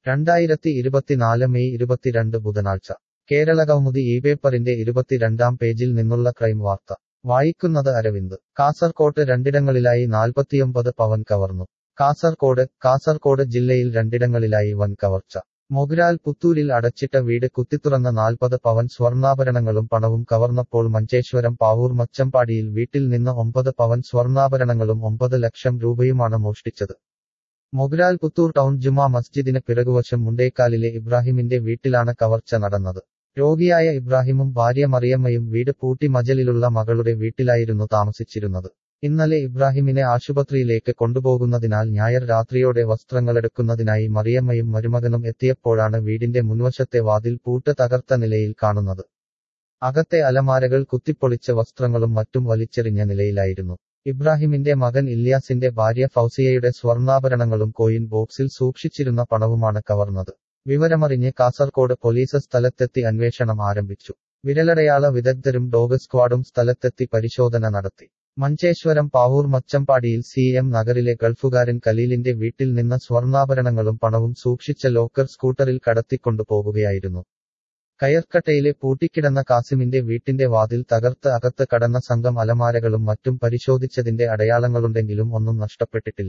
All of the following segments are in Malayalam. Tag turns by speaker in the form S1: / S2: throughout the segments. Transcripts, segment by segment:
S1: രണ്ടായിരത്തി ഇരുപത്തിനാല് മെയ് ഇരുപത്തിരണ്ട് ബുധനാഴ്ച കേരള കൗമുദി ഈ പേപ്പറിന്റെ ഇരുപത്തിരണ്ടാം പേജിൽ നിന്നുള്ള ക്രൈം വാർത്ത വായിക്കുന്നത് അരവിന്ദ് കാസർകോട്ട് രണ്ടിടങ്ങളിലായി നാൽപ്പത്തിയൊമ്പത് പവൻ കവർന്നു കാസർകോട് കാസർകോട് ജില്ലയിൽ രണ്ടിടങ്ങളിലായി വൻ കവർച്ച മൊഗ്രാൽ പുത്തൂരിൽ അടച്ചിട്ട വീട് കുത്തിത്തുറന്ന നാൽപ്പത് പവൻ സ്വർണ്ണാഭരണങ്ങളും പണവും കവർന്നപ്പോൾ മഞ്ചേശ്വരം പാവൂർ മച്ചമ്പാടിയിൽ വീട്ടിൽ നിന്ന് ഒമ്പത് പവൻ സ്വർണ്ണാഭരണങ്ങളും ഒമ്പത് ലക്ഷം രൂപയുമാണ് മോഷ്ടിച്ചത് മൊഗ്രാൽ പുത്തൂർ ടൗൺ ജുമാ മസ്ജിദിന് പിറകുവശം മുണ്ടേക്കാലിലെ ഇബ്രാഹിമിന്റെ വീട്ടിലാണ് കവർച്ച നടന്നത് രോഗിയായ ഇബ്രാഹിമും ഭാര്യ മറിയമ്മയും വീട് പൂട്ടി മജലിലുള്ള മകളുടെ വീട്ടിലായിരുന്നു താമസിച്ചിരുന്നത് ഇന്നലെ ഇബ്രാഹിമിനെ ആശുപത്രിയിലേക്ക് കൊണ്ടുപോകുന്നതിനാൽ ഞായർ രാത്രിയോടെ വസ്ത്രങ്ങളെടുക്കുന്നതിനായി മറിയമ്മയും മരുമകനും എത്തിയപ്പോഴാണ് വീടിന്റെ മുൻവശത്തെ വാതിൽ പൂട്ട് തകർത്ത നിലയിൽ കാണുന്നത് അകത്തെ അലമാരകൾ കുത്തിപ്പൊളിച്ച വസ്ത്രങ്ങളും മറ്റും വലിച്ചെറിഞ്ഞ നിലയിലായിരുന്നു ഇബ്രാഹിമിന്റെ മകൻ ഇല്യാസിന്റെ ഭാര്യ ഫൗസിയയുടെ സ്വർണ്ണാഭരണങ്ങളും കോയിൻ ബോക്സിൽ സൂക്ഷിച്ചിരുന്ന പണവുമാണ് കവർന്നത് വിവരമറിഞ്ഞ് കാസർകോട് പോലീസ് സ്ഥലത്തെത്തി അന്വേഷണം ആരംഭിച്ചു വിരലടയാള വിദഗ്ധരും ഡോഗ് സ്ക്വാഡും സ്ഥലത്തെത്തി പരിശോധന നടത്തി മഞ്ചേശ്വരം പാവൂർ മച്ചമ്പാടിയിൽ സി എം നഗറിലെ ഗൾഫുകാരൻ കലീലിന്റെ വീട്ടിൽ നിന്ന് സ്വർണ്ണാഭരണങ്ങളും പണവും സൂക്ഷിച്ച ലോക്കർ സ്കൂട്ടറിൽ കടത്തിക്കൊണ്ടു പോകുകയായിരുന്നു കയർക്കട്ടയിലെ പൂട്ടിക്കിടന്ന കാസിമിന്റെ വീട്ടിന്റെ വാതിൽ തകർത്ത് അകത്ത് കടന്ന സംഘം അലമാരകളും മറ്റും പരിശോധിച്ചതിന്റെ അടയാളങ്ങളുണ്ടെങ്കിലും ഒന്നും നഷ്ടപ്പെട്ടിട്ടില്ല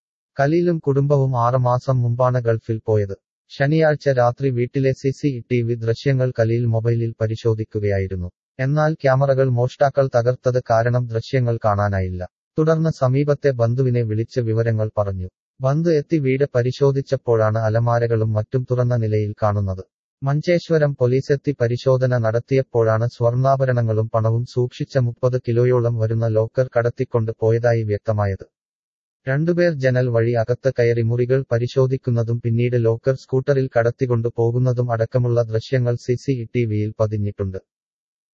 S1: കലീലും കുടുംബവും ആറുമാസം മുമ്പാണ് ഗൾഫിൽ പോയത് ശനിയാഴ്ച രാത്രി വീട്ടിലെ സി സി ടി വി ദൃശ്യങ്ങൾ കലീൽ മൊബൈലിൽ പരിശോധിക്കുകയായിരുന്നു എന്നാൽ ക്യാമറകൾ മോഷ്ടാക്കൾ തകർത്തത് കാരണം ദൃശ്യങ്ങൾ കാണാനായില്ല തുടർന്ന് സമീപത്തെ ബന്ധുവിനെ വിളിച്ച് വിവരങ്ങൾ പറഞ്ഞു ബന്ധു എത്തി വീട് പരിശോധിച്ചപ്പോഴാണ് അലമാരകളും മറ്റും തുറന്ന നിലയിൽ കാണുന്നത് മഞ്ചേശ്വരം പോലീസെത്തി പരിശോധന നടത്തിയപ്പോഴാണ് സ്വർണ്ണാഭരണങ്ങളും പണവും സൂക്ഷിച്ച മുപ്പത് കിലോയോളം വരുന്ന ലോക്കർ കടത്തിക്കൊണ്ട് പോയതായി വ്യക്തമായത് രണ്ടുപേർ ജനൽ വഴി അകത്ത് കയറി മുറികൾ പരിശോധിക്കുന്നതും പിന്നീട് ലോക്കർ സ്കൂട്ടറിൽ കടത്തിക്കൊണ്ടു പോകുന്നതും അടക്കമുള്ള ദൃശ്യങ്ങൾ സി സി ടി വിയിൽ പതിഞ്ഞിട്ടുണ്ട്